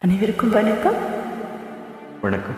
அனைவருக்கும் வணக்கம் வணக்கம்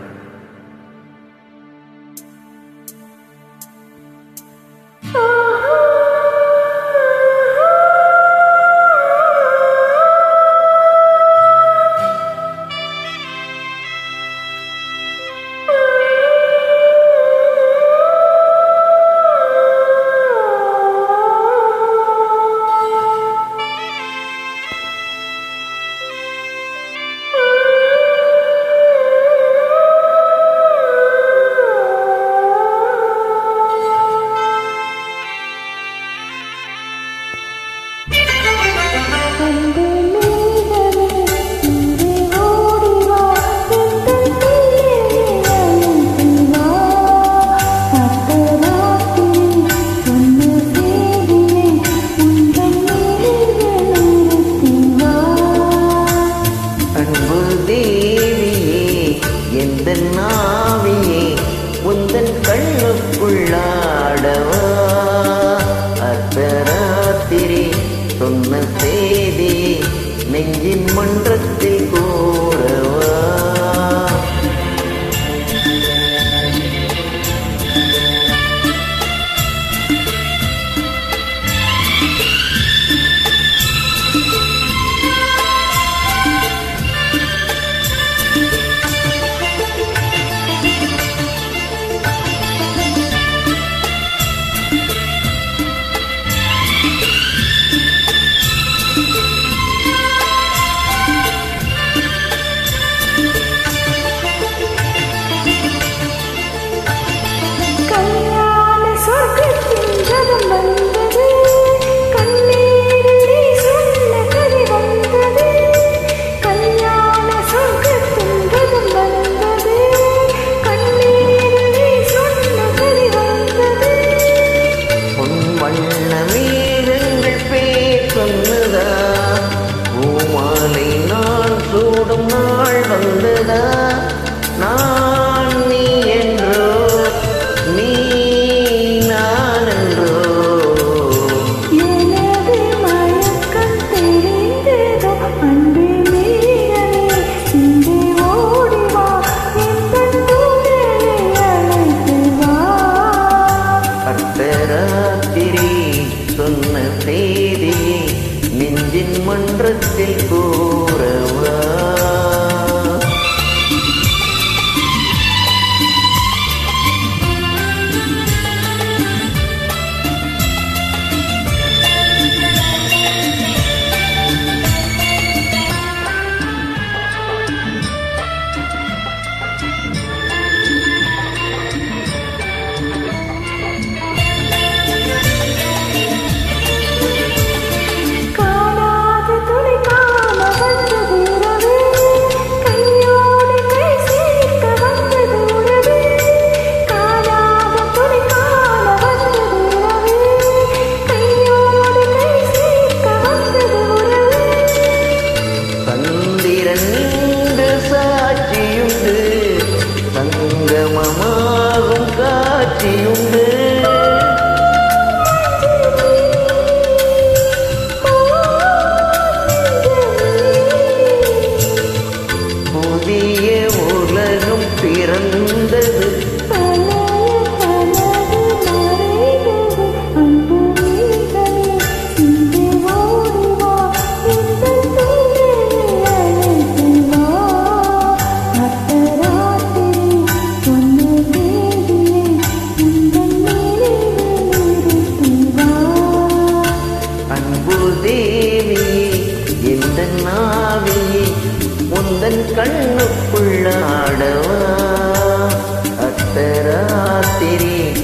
அன்பு மேகமே இங்கே ஓடி வா எங்கள் தீயை அணைத்து வா அர்த்தராத்திரி சொன்ன செய்தியை உந்தன் நினைவில் நிறுத்தி வா அன்பு தேவியே எந்த நாவியே உந்தன் கண்ணுக்குள்ளாடவா அர்த்தராத்திரி சொன்ன செய்தியை நெஞ்சின் மன்றத்தில் கூடவா கல்யாண சொர்க்கத்தின் ரதம் வந்தது கண்ணீரிலே சொன்ன கதை வந்தது கல்யாண சொர்க்கத்தின் ரதம் வந்தது கண்ணீரிலே சொன்ன கதை வந்தது பொன் வண்ண மேகங்கள் பேர் சொன்னதா பூமாலை நான் சூடும் நாள் வந்ததா நான் நீ என்றோ நீ நான் என்றோ எனது மயக்கம் தெரிந்ததோ அன்பே மேகமே இங்கே ஓடி வா எங்கள் தூதரை அழைத்து வா அர்த்தராத்திரி சொன்ன செய்தியை நெஞ்சின் மன்றத்தில் கூறவா காணாத துணை காண வந்தது உறவு கையோடு கை சேர்க்க வந்தது உறவு காணாத துணை காண வந்தது உறவு கையோடு கை சேர்க்க வந்தது உறவு சந்திரன் இங்கு சாட்சியுண்டு சங்கமமாகும் காட்சியுண்டு புதிய உலகம் பிறந்தது அன்பு தேவியே எந்த நாவியே உந்தன் கண்ணுக்குள்ளாடவா அத்தராத்திரி